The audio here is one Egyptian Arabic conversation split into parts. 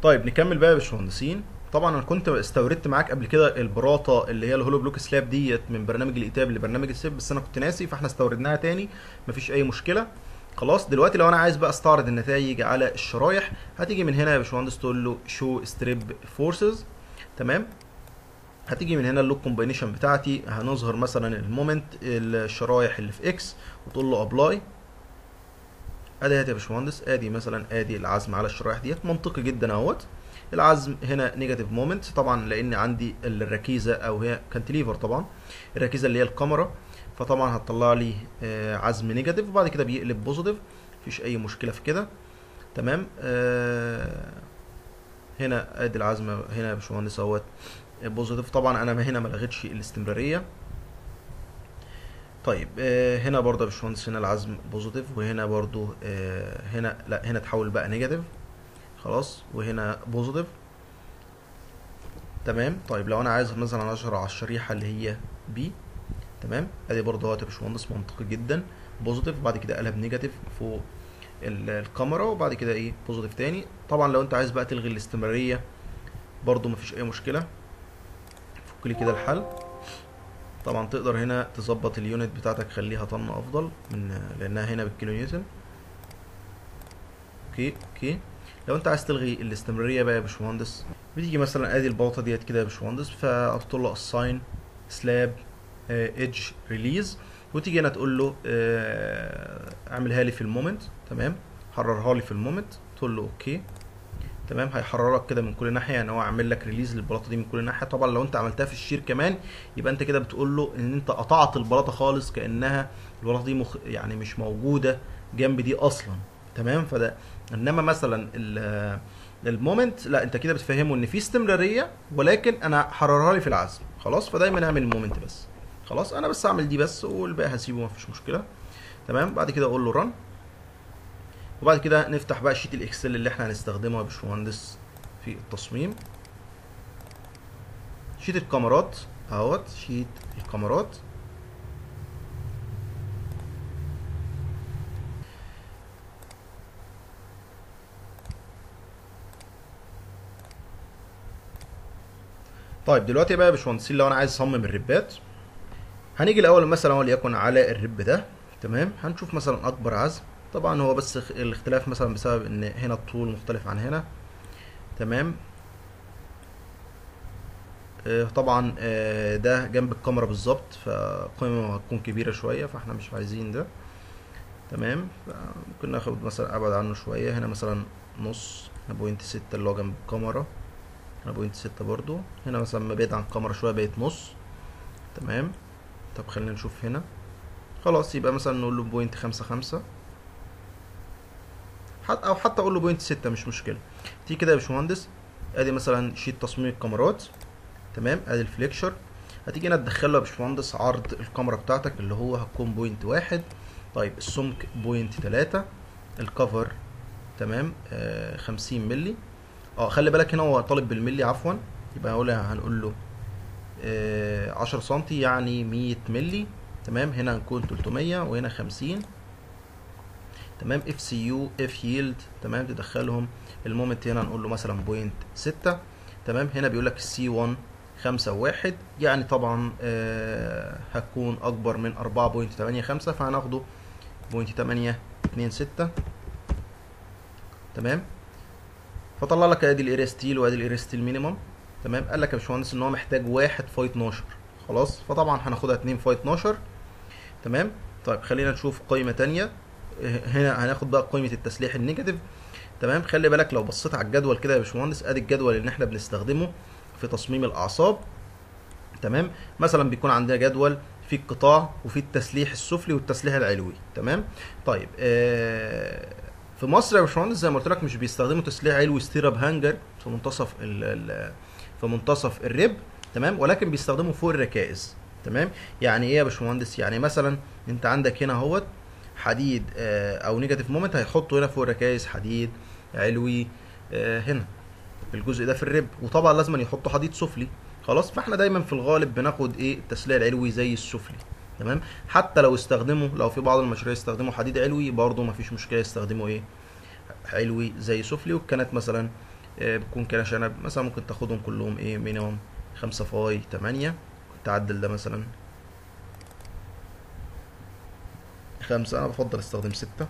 طيب نكمل بقى يا باشمهندسين طبعا انا كنت استوردت معاك قبل كده البراطه اللي هي الهولو بلوك سلاب ديت من برنامج الايتاب لبرنامج السيب بس انا كنت ناسي فاحنا استوردناها تاني مفيش اي مشكله خلاص دلوقتي لو انا عايز بقى استعرض النتائج على الشرايح هتيجي من هنا يا باشمهندس تقول له شو ستريب فورسز تمام هتيجي من هنا اللوك كومباينيشن بتاعتي هنظهر مثلا المومنت الشرايح اللي في اكس وتقول له ابلاي ادي يا باشمهندس ادي مثلا ادي العزم على الشرايح ديت منطقي جدا اهوت العزم هنا نيجاتيف مومنت طبعا لان عندي الركيزه او هي كانتليفر طبعا الركيزه اللي هي الكاميرا فطبعا هتطلع لي آه عزم نيجاتيف وبعد كده بيقلب بوزيتيف مفيش اي مشكله في كده تمام آه هنا ادي العزم هنا يا باشمهندس اهوت بوزيتيف طبعا انا هنا ما لغيتش الاستمراريه طيب آه هنا برضه يا باشمهندس هنا العزم بوزيتيف وهنا برضه آه هنا لا هنا تحول بقى نيجاتيف خلاص وهنا بوزيتيف تمام طيب لو انا عايز مثلا اشهر على الشريحه اللي هي بي تمام ادي برضه اهوت يا باشمهندس منطقي جدا بوزيتيف وبعد كده قلب نيجاتيف فوق الكاميرا وبعد كده ايه بوزيتيف تاني طبعا لو انت عايز بقى تلغي الاستمراريه برضه مفيش اي مشكله فك لي كده الحل طبعا تقدر هنا تظبط اليونت بتاعتك خليها طن افضل من لانها هنا بالكيلو نيوتن اوكي اوكي لو انت عايز تلغي الاستمراريه بقى يا باشمهندس بتيجي مثلا ادي البلاطه ديت كده يا باشمهندس فتقول له اساين سلاب ايدج ريليز وتيجي هنا تقول له اه اعملها لي في المومنت تمام حررها لي في المومنت تقول له اوكي تمام هيحررك كده من كل ناحيه يعني هو عامل لك ريليز للبلاطه دي من كل ناحيه طبعا لو انت عملتها في الشير كمان يبقى انت كده بتقول له ان انت قطعت البلاطه خالص كانها البلاطه دي مخ يعني مش موجوده جنب دي اصلا تمام فده انما مثلا المومنت لا انت كده بتفهمه ان في استمراريه ولكن انا حررها لي في العزم خلاص فدايما اعمل المومنت بس خلاص انا بس اعمل دي بس والباقي هسيبه مفيش مشكله تمام بعد كده اقول له رن وبعد كده نفتح بقى شيت الاكسل اللي احنا هنستخدمه يا باشمهندس في التصميم شيت الكاميرات اهوت شيت الكاميرات طيب دلوقتي بقى يا باشمهندسين لو انا عايز اصمم الربات هنيجي الاول مثلا وليكن على الرب ده تمام هنشوف مثلا اكبر عزم طبعا هو بس الاختلاف مثلا بسبب ان هنا الطول مختلف عن هنا تمام آه طبعا آه ده جنب الكاميرا بالظبط فقيمه هتكون كبيره شويه فاحنا مش عايزين ده تمام ممكن ناخد مثلا ابعد عنه شويه هنا مثلا نص هنا بوينت ستة اللي هو جنب الكاميرا هنا بوينت ستة برضو هنا مثلا ما بعيد عن الكاميرا شويه بقت نص تمام طب خلينا نشوف هنا خلاص يبقى مثلا نقول له بوينت خمسة خمسة حتى او حتى اقول له بوينت ستة مش مشكله تيجي كده يا باشمهندس ادي مثلا شيت تصميم الكاميرات تمام ادي الفليكشر هتيجي هنا تدخله يا باشمهندس عرض الكاميرا بتاعتك اللي هو هتكون بوينت واحد طيب السمك بوينت تلاتة الكفر تمام آه خمسين ملي اه خلي بالك هنا هو طالب بالملي عفوا يبقى هقول هنقول له آه عشرة سنتي يعني مية ملي تمام هنا هنكون تلتمية وهنا خمسين تمام اف سي يو اف ييلد تمام تدخلهم المومنت هنا نقول له مثلا بوينت ستة تمام هنا بيقول لك السي 1 خمسة وواحد يعني طبعا آه هتكون اكبر من اربعة بوينت تمانية خمسة فهناخده بوينت تمانية اتنين ستة تمام فطلع لك ادي الاريا ستيل وادي الاريا ستيل مينيمم تمام قال لك يا باشمهندس ان هو محتاج واحد فاي 12 خلاص فطبعا هناخدها اتنين فاي 12 تمام طيب خلينا نشوف قيمة تانية هنا هناخد بقى قيمه التسليح النيجاتيف تمام خلي بالك لو بصيت على الجدول كده يا باشمهندس ادي الجدول اللي احنا بنستخدمه في تصميم الاعصاب تمام مثلا بيكون عندنا جدول في القطاع وفي التسليح السفلي والتسليح العلوي تمام طيب آه في مصر يا باشمهندس زي ما قلت لك مش بيستخدموا تسليح علوي ستيراب هانجر في منتصف ال ال في منتصف الرب تمام ولكن بيستخدموا فوق الركائز تمام يعني ايه يا باشمهندس يعني مثلا انت عندك هنا اهوت حديد او نيجاتيف مومنت هيحطوا هنا فوق الركائز حديد علوي هنا الجزء ده في الرب وطبعا لازم يحطوا حديد سفلي خلاص فاحنا دايما في الغالب بناخد ايه التسليح العلوي زي السفلي تمام حتى لو استخدموا لو في بعض المشاريع يستخدموا حديد علوي برضه مفيش مشكله يستخدموا ايه علوي زي سفلي وكانت مثلا آه، بتكون كده شنب مثلا ممكن تاخدهم كلهم ايه مينيمم خمسة فاي تمانية تعدل ده مثلا خمسة أنا بفضل استخدم ستة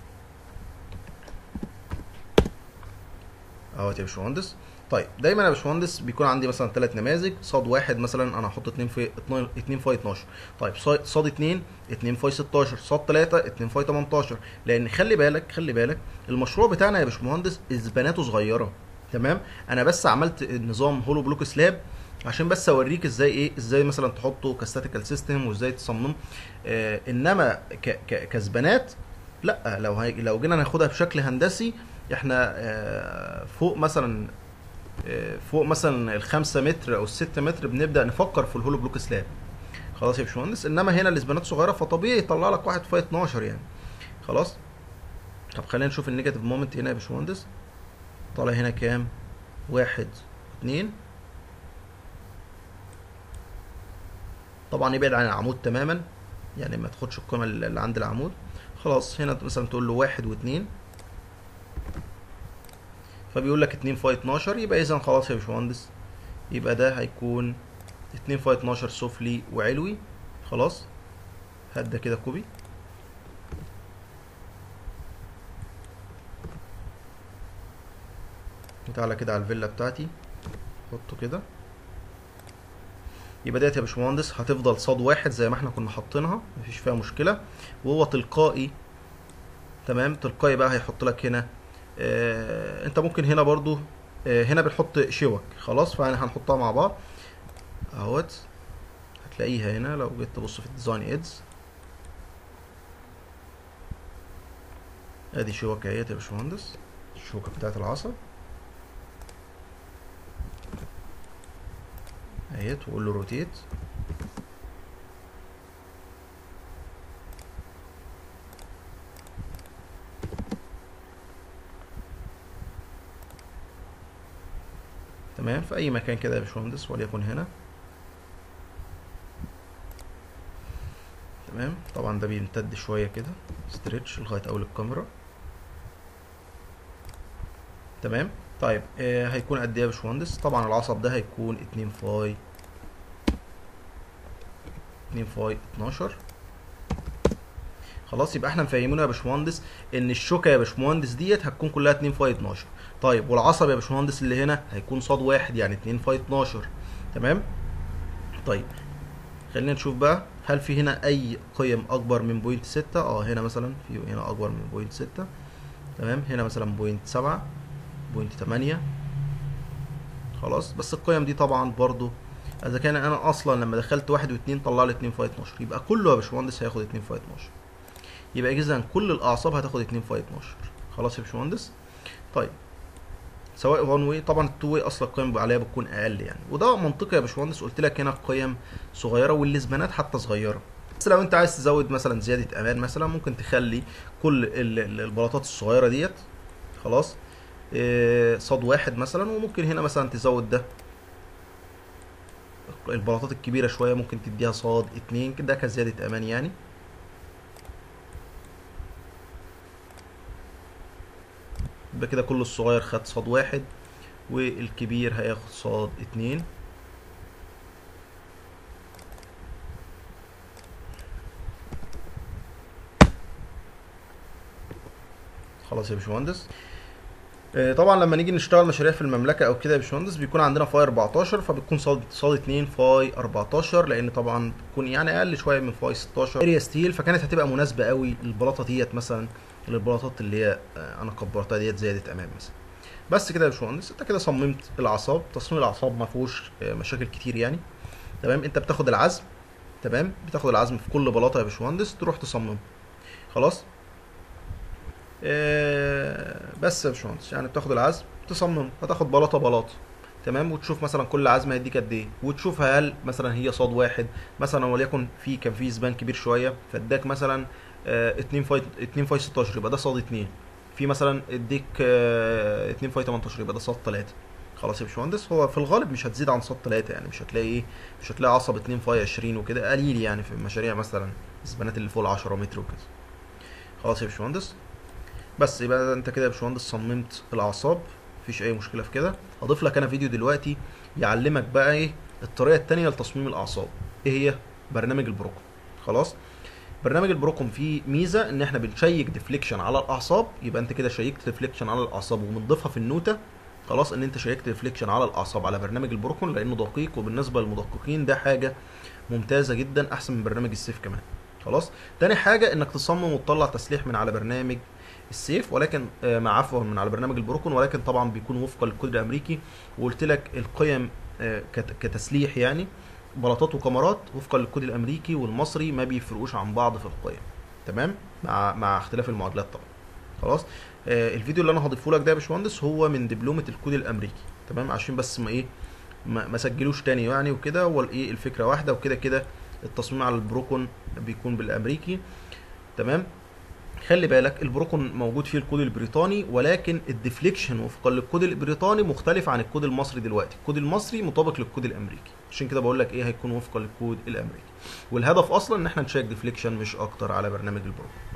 اهوت يا باشمهندس طيب دايما يا باشمهندس بيكون عندي مثلا ثلاث نماذج صاد واحد مثلا انا هحط 2 في 2 فاي 12 طيب صا- صاد 2 2 فاي 16 صاد 3 2 فاي 18 لان خلي بالك خلي بالك المشروع بتاعنا يا باشمهندس اسباناته صغيره تمام انا بس عملت نظام هولو بلوك سلاب عشان بس اوريك ازاي ايه ازاي مثلا تحطه كستاتيكال سيستم وازاي تصممه آه انما ك ك كسبانات لا لو هي لو جينا ناخدها بشكل هندسي احنا آه فوق مثلا آه، فوق مثلا الخمسة متر او الستة متر بنبدا نفكر في الهولو بلوك سلاب خلاص يا باشمهندس انما هنا الاسبانات صغيره فطبيعي يطلع لك واحد فاي 12 يعني خلاص طب خلينا نشوف النيجاتيف مومنت هنا يا باشمهندس طالع هنا كام واحد اتنين طبعا يبعد عن العمود تماما يعني ما تاخدش القيمه اللي عند العمود خلاص هنا مثلا تقول له واحد واتنين فبيقول لك 2 فاي 12 يبقى اذا خلاص يا باشمهندس يبقى ده هيكون 2 فاي 12 سفلي وعلوي خلاص هات ده كده كوبي وتعالى كده على الفيلا بتاعتي حطه كده يبقى ديت يا باشمهندس هتفضل صاد واحد زي ما احنا كنا حاطينها مفيش فيها مشكله وهو تلقائي تمام تلقائي بقى هيحط لك هنا آه انت ممكن هنا برضو آه هنا بنحط شوك خلاص فاحنا هنحطها مع بعض اهوت هتلاقيها هنا لو جيت تبص في الديزاين ايدز ادي شوك اهيت يا باشمهندس الشوكه بتاعت العصا اهيت واقول له روتيت تمام في اي مكان كده يا باشمهندس وليكن هنا تمام طبعا ده بيمتد شويه كده ستريتش لغايه اول الكاميرا تمام طيب آه هيكون قد ايه يا باشمهندس طبعا العصب ده هيكون 2 فاي 2 فاي 12 خلاص يبقى احنا مفهمينه يا باشمهندس ان الشوكه يا باشمهندس ديت هتكون كلها 2 فاي 12 طيب والعصب يا باشمهندس اللي هنا هيكون صاد واحد يعني 2 فاي 12 تمام طيب خلينا نشوف بقى هل في هنا اي قيم اكبر من بوينت 6 اه هنا مثلا في هنا اكبر من بوينت 6 تمام هنا مثلا بوينت 7 بوينت 8 خلاص بس القيم دي طبعا برضو اذا كان انا اصلا لما دخلت واحد واتنين طلع لي 2 فاي 12 يبقى كله يا باشمهندس هياخد 2 فاي 12 يبقى اذا كل الاعصاب هتاخد 2 فاي 12 خلاص يا باشمهندس طيب سواء وان واي طبعا التو واي اصلا القيم عليها بتكون اقل يعني وده منطقي يا باشمهندس قلت لك هنا القيم صغيره واللزمانات حتى صغيره بس لو انت عايز تزود مثلا زياده امان مثلا ممكن تخلي كل ال- ال- البلاطات الصغيره ديت خلاص إيه، صاد واحد مثلا وممكن هنا مثلا تزود ده البلاطات الكبيره شويه ممكن تديها صاد اتنين كده كزياده امان يعني يبقى كده كل الصغير خد صاد واحد والكبير هياخد صاد اتنين خلاص يا باشمهندس آه، طبعا لما نيجي نشتغل مشاريع في المملكه او كده يا باشمهندس بيكون عندنا فاي 14 فبتكون صاد صاد 2 فاي 14 لان طبعا بتكون يعني اقل شويه من فاي 16 اريا ستيل فكانت هتبقى مناسبه قوي للبلاطه ديت مثلا للبلاطات اللي هي آه، انا كبرتها ديت زياده امان مثلا بس كده يا باشمهندس انت كده صممت العصاب تصميم الاعصاب ما فيهوش آه، مشاكل كتير يعني تمام انت بتاخد العزم تمام بتاخد العزم في كل بلاطه يا باشمهندس تروح تصممه خلاص آه، بس يا باشمهندس يعني بتاخد العزم تصمم هتاخد بلاطه بلاطه تمام وتشوف مثلا كل عزمه هيديك قد ايه وتشوف هل مثلا هي صاد واحد مثلا وليكن في كان في زبان كبير شويه فاداك مثلا 2 فاي 2 فاي 16 يبقى ده صاد 2 في مثلا اديك 2 فاي 18 يبقى ده صاد 3 خلاص يا باشمهندس هو في الغالب مش هتزيد عن صاد 3 يعني مش هتلاقي ايه مش هتلاقي عصب 2 فاي 20 وكده قليل يعني في المشاريع مثلا الزبانات اللي فوق ال 10 متر وكده خلاص يا باشمهندس بس يبقى انت كده يا باشمهندس صممت الاعصاب مفيش اي مشكله في كده هضيف لك انا فيديو دلوقتي يعلمك بقى ايه الطريقه التانية لتصميم الاعصاب ايه هي برنامج البروكون خلاص برنامج البروكون فيه ميزه ان احنا بنشيك ديفليكشن على الاعصاب يبقى انت كده شيكت ديفليكشن على الاعصاب وبنضيفها في النوته خلاص ان انت شيكت ديفليكشن على الاعصاب على برنامج البروكون لانه دقيق وبالنسبه للمدققين ده حاجه ممتازه جدا احسن من برنامج السيف كمان خلاص تاني حاجه انك تصمم وتطلع تسليح من على برنامج السيف ولكن آه، مع عفوا من على برنامج البروكون ولكن طبعا بيكون وفقا للكود الامريكي وقلت لك القيم آه، كت- كتسليح يعني بلاطات وكاميرات وفقا للكود الامريكي والمصري ما بيفرقوش عن بعض في القيم تمام مع مع اختلاف المعادلات طبعا خلاص آه الفيديو اللي انا هضيفه لك ده يا باشمهندس هو من دبلومه الكود الامريكي تمام عشان بس ما ايه ما, ما سجلوش تاني يعني وكده هو الايه الفكره واحده وكده كده التصميم على البروكون بيكون بالامريكي تمام خلي بالك البروكون موجود فيه الكود البريطاني ولكن الديفليكشن وفقا للكود البريطاني مختلف عن الكود المصري دلوقتي الكود المصري مطابق للكود الامريكي عشان كده بقول لك ايه هيكون وفقا للكود الامريكي والهدف اصلا ان احنا نشيك ديفليكشن مش اكتر على برنامج البروكون